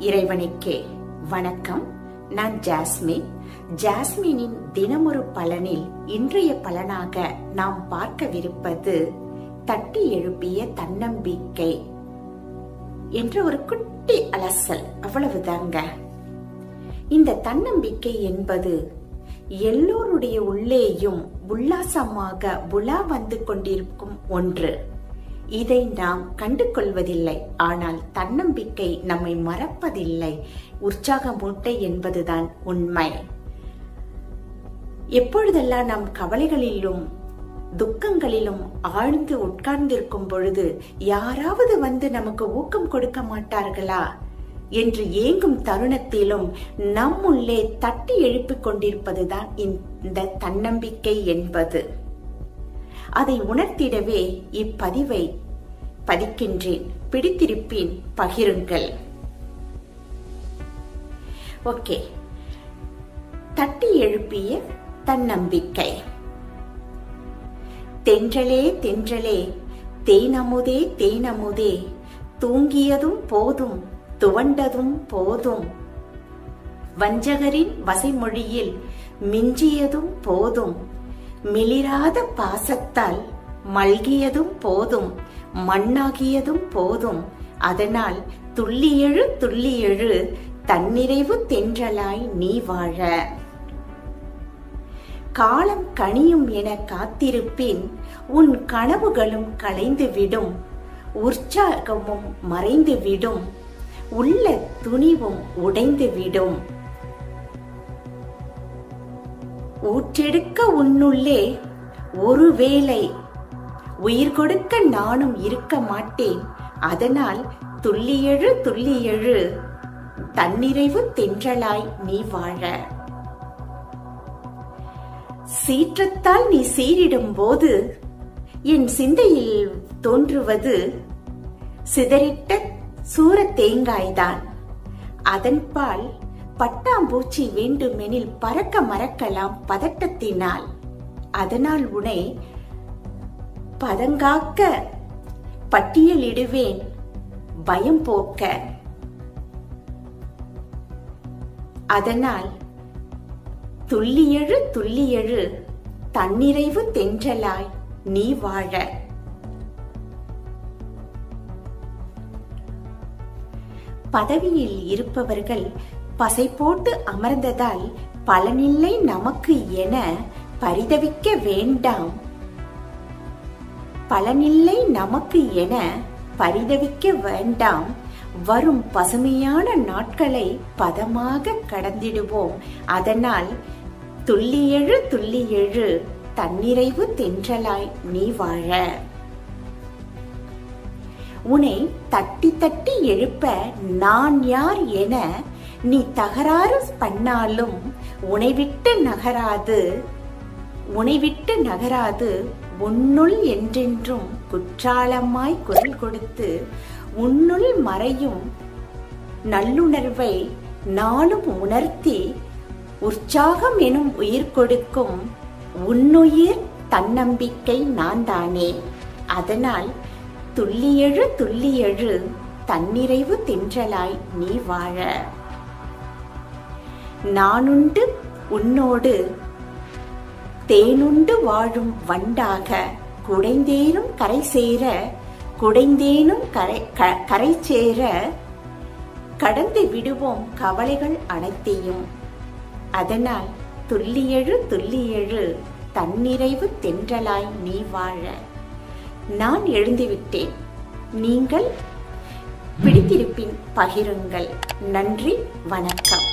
இறைவனுக்கே வணக்கம் நான் ஜாஸ்மின் ஜாஸ்மினின் தினமொரு பலனில் இன்றைய பலனாக நாம் பார்க்கவிருப்பது தட்டி எழுப்பிய தன்னம்பிக்கை என்ற ஒரு குட்டி அலசல் அவ்வளவுதாங்க இந்த தன்னம்பிக்கை என்பது எல்லோருடைய உள்ளேயும் உல்லாசமாக உலா வந்து கொண்டிருக்கும் ஒன்று இதை நாம் கண்டு கொள்வதில்லை ஆனால் தன்னம்பிக்கை நம்மை மறப்பதில்லை உற்சாக மூட்டை என்பதுதான் உண்மை எப்பொழுதெல்லாம் நாம் கவலைகளிலும் துக்கங்களிலும் ஆழ்ந்து உட்கார்ந்திருக்கும் பொழுது யாராவது வந்து நமக்கு ஊக்கம் கொடுக்க மாட்டார்களா என்று ஏங்கும் தருணத்திலும் நம்முள்ளே தட்டி எழுப்பிக் கொண்டிருப்பதுதான் இந்த தன்னம்பிக்கை என்பது அதை உணர்த்திடவே இப்பதிவை பதிக்கின்றேன் பிடித்திருப்பின் பகிருங்கள் ஓகே தட்டி எழுப்பிய தன்னம்பிக்கை தென்றலே தென்றலே தேனமுதே தேனமுதே தூங்கியதும் போதும் துவண்டதும் போதும் வஞ்சகரின் வசைமொழியில் மிஞ்சியதும் போதும் மிளிராத பாசத்தால் மல்கியதும் போதும் மண்ணாகியதும் போதும் அதனால் துள்ளியெழு துள்ளியெழு தன்னிறைவு தென்றலாய் நீ வாழ காலம் கனியும் என காத்திருப்பின் உன் கனவுகளும் கலைந்துவிடும் உற்சாகமும் மறைந்துவிடும் உள்ள துணிவும் உடைந்துவிடும் ஊற்றெடுக்க உன்னுள்ளே ஒருவேளை உயிர் கொடுக்க நானும் இருக்க மாட்டேன் அதனால் துள்ளியெழு துள்ளியெழு தன்னிறைவு தென்றலாய் நீ வாழ சீற்றத்தால் நீ சீரிடும் போது என் சிந்தையில் தோன்றுவது சிதறிட்ட சூர தேங்காய்தான் அதன்பால் பட்டாம்பூச்சி வேண்டுமெனில் பறக்க மறக்கலாம் பதட்டத்தினால் அதனால் உனை பதங்காக்க பட்டியலிடுவேன் பயம் போக்க அதனால் துள்ளியெழு துள்ளியெழு தன்னிறைவு தென்றலாய் நீ வாழ பதவியில் இருப்பவர்கள் பசை போட்டு அமர்ந்ததால் பலனில்லை நமக்கு என பரிதவிக்க வேண்டாம் பலனில்லை நமக்கு என பரிதவிக்க வேண்டாம் வரும் பசுமையான நாட்களை பதமாக கடந்திடுவோம் அதனால் துள்ளியெழு துள்ளியெழு தன்னிறைவு தென்றலாய் நீ வாழ உன்னை தட்டி தட்டி எழுப்ப நான் யார் என நீ தகராறு பண்ணாலும் உனை விட்டு நகராது உனை விட்டு நகராது உன்னுள் என்றென்றும் குற்றாலமாய் குரல் கொடுத்து உன்னுள் மறையும் நல்லுணர்வை நாளும் உணர்த்தி உற்சாகம் எனும் உயிர் கொடுக்கும் உன்னுயிர் தன்னம்பிக்கை நான் தானே அதனால் துள்ளியெழு துள்ளியெழு தன்னிறைவு தென்றலாய் நீ வாழ நானுண்டு உன்னோடு தேனுண்டு வாழும் வண்டாக குடைந்தேனும் கரை சேர குடைந்தேனும் கரை கரை சேர கடந்து விடுவோம் கவலைகள் அனைத்தையும் அதனால் துள்ளியெழு துள்ளியெழு தன்னிறைவு தென்றலாய் நீ வாழ நான் எழுந்துவிட்டேன் நீங்கள் பிடித்திருப்பின் பகிருங்கள் நன்றி வணக்கம்